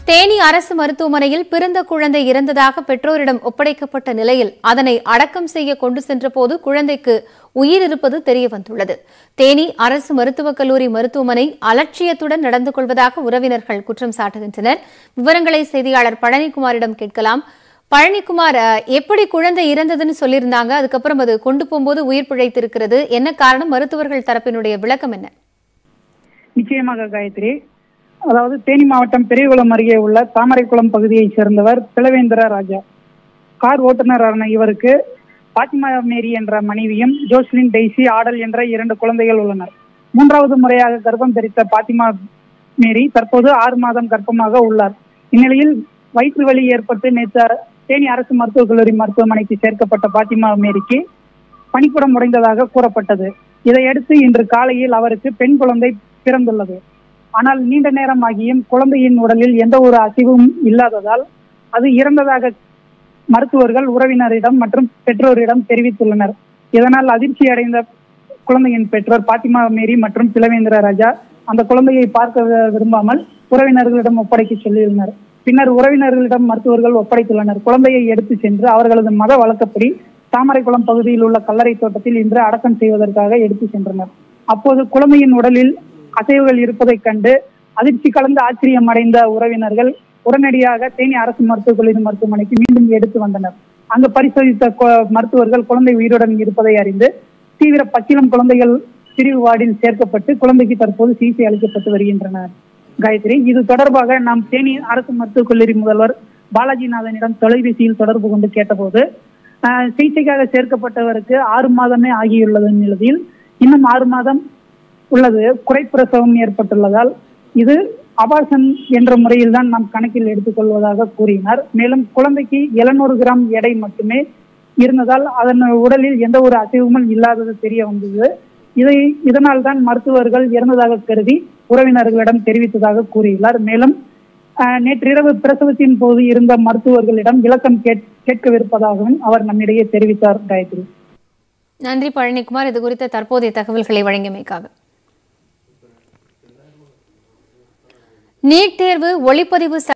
தேனி அரசு மருத்துவமனையில் பிறந்த குழந்தை இறந்ததாக பெற்றோரிடம் ஒப்படைக்கப்பட்ட நிலையில் அதனை அடக்கம் செய்ய கொண்டு சென்றபோது குழந்தைக்கு உயிர் இருப்பது தெரியவந்துள்ளது தேனி அரசு மருத்துவக் கல்லூரி மருத்துவமனை அலட்சியத்துடன் நடந்து கொள்வதாக உறவினர்கள் குற்றம் சாட்டுகின்றனர் விவரங்களை செய்தியாளர் பழனிக்குமாரிடம் கேட்கலாம் பழனிக்குமார் அஹ், எப்படி குழந்தை இறந்ததுன்னு சொல்லியிருந்தாங்க அதுக்கப்புறம் அது கொண்டு போகும்போது உயிர் பிழைத்திருக்கிறது என்ன காரணம் மருத்துவர்கள் தரப்பினுடைய விளக்கம் என்ன நிச்சயமாக காயத்ரி அதாவது தேனி மாவட்டம் பெரியகுளம் அருகே உள்ள தாமரைக்குளம் பகுதியைச் சேர்ந்தவர் பிளவேந்திர ராஜா கார் ஓட்டுநரான இவருக்கு பாத்திமா மேரி என்ற மனைவியும் ஜோஸ்லின் டெய்சி ஆடல் என்ற இரண்டு குழந்தைகள் உள்ளனர் மூன்றாவது முறையாக கர்ப்பம் தரித்த பாத்திமா மேரி தற்போது ஆறு மாதம் கர்ப்பமாக உள்ளார் இந்நிலையில் வயிற்று வலி ஏற்பட்டு நேற்று தேனி அரசு மருத்துவக் கல்லூரி மருத்துவமனைக்கு சேர்க்கப்பட்ட பாத்திமா மேரிக்கு பனிக்குடம் உடைந்ததாக கூறப்பட்டது இதையடுத்து இன்று காலையில் அவருக்கு பெண் குழந்தை பிறந்துள்ளது ஆனால் நீண்ட நேரம் ஆகியும் குழந்தையின் உடலில் எந்த ஒரு அசைவும் இல்லாததால் அது இறந்ததாக மருத்துவர்கள் உறவினரிடம் மற்றும் பெற்றோரிடம் தெரிவித்துள்ளனர் இதனால் அதிர்ச்சி அடைந்த குழந்தையின் பெற்றோர் பாத்திமா மேரி மற்றும் பிளவேந்திர ராஜா அந்த குழந்தையை பார்க்க வி- விரும்பாமல் உறவினர்களிடம் ஒப்படைக்க சொல்லியுள்ளனர் பின்னர் உறவினர்களிடம் மருத்துவர்கள் ஒப்படைத்துள்ளனர் குழந்தையை எடுத்து சென்று அவர்களது மத வழக்கப்படி தாமரைக்குளம் பகுதியில் உள்ள கல்லறை தோட்டத்தில் இன்று அடக்கம் செய்வதற்காக எடுத்து சென்றனர் அப்போது குழந்தையின் உடலில் அசைவுகள் இருப்பதைக் கண்டு அதிர்ச்சி கலந்த ஆச்சரியம் அடைந்த உறவினர்கள் உடனடியாக தேனி அரசு மருத்துவக் கல்லூரி மருத்துவமனைக்கு மீண்டும் எடுத்து வந்தனர் அங்கு பரிசோதித்த கு- மருத்துவர்கள் குழந்தை உயிருடன் இருப்பதை அறிந்து தீவிர பச்சிளம் குழந்தைகள் பிரிவு வார்டில் சேர்க்கப்பட்டு குழந்தைக்கு தற்போது சிகிச்சை அளிக்கப்பட்டு வருகின்றனர் காயத்ரி இது தொடர்பாக நாம் தேனி அரசு மருத்துவக் கல்லூரி முதல்வர் பாலாஜிநாதனிடம் தொலைபேசியில் தொடர்பு கொண்டு கேட்டபோது ஆஹ், சிகிச்சைக்காக சேர்க்கப்பட்டவருக்கு ஆறு மாதமே ஆகியுள்ளது நிலையில் இன்னும் ஆறு மாதம் உள்ளது குறைப்பிரசவம் ஏற்பட்டுள்ளதால் இது அபாசன் என்ற முறையில் தான் நாம் கணக்கில் எடுத்துக்கொள்வதாக கூறினார் மேலும் குழந்தைக்கு 700 கிராம் எடை மட்டுமே இருந்ததால் அதன் உடலில் எந்த ஒரு அசைவுமும் இல்லாதது தெரிய வந்தது இதை இதனால் தான் மருத்துவர்கள் இறந்ததாக கருதி உறவினர்களிடம் தெரிவித்ததாக கூறியுள்ளார் மேலும் ஆஹ், நேற்றிரவு பிரசவத்தின் போது இருந்த மருத்துவர்களிடம் விளக்கம் கேட்- கேட்கவிருப்பதாகவும் அவர் நம்மிடையே தெரிவித்தார் காயத்ரி நன்றி பழனிக்குமார் இது குறித்த தற்போதைய தகவல்களை வழங்கியமைக்காக நீட் தேர்வு ஒளிப்பதிவு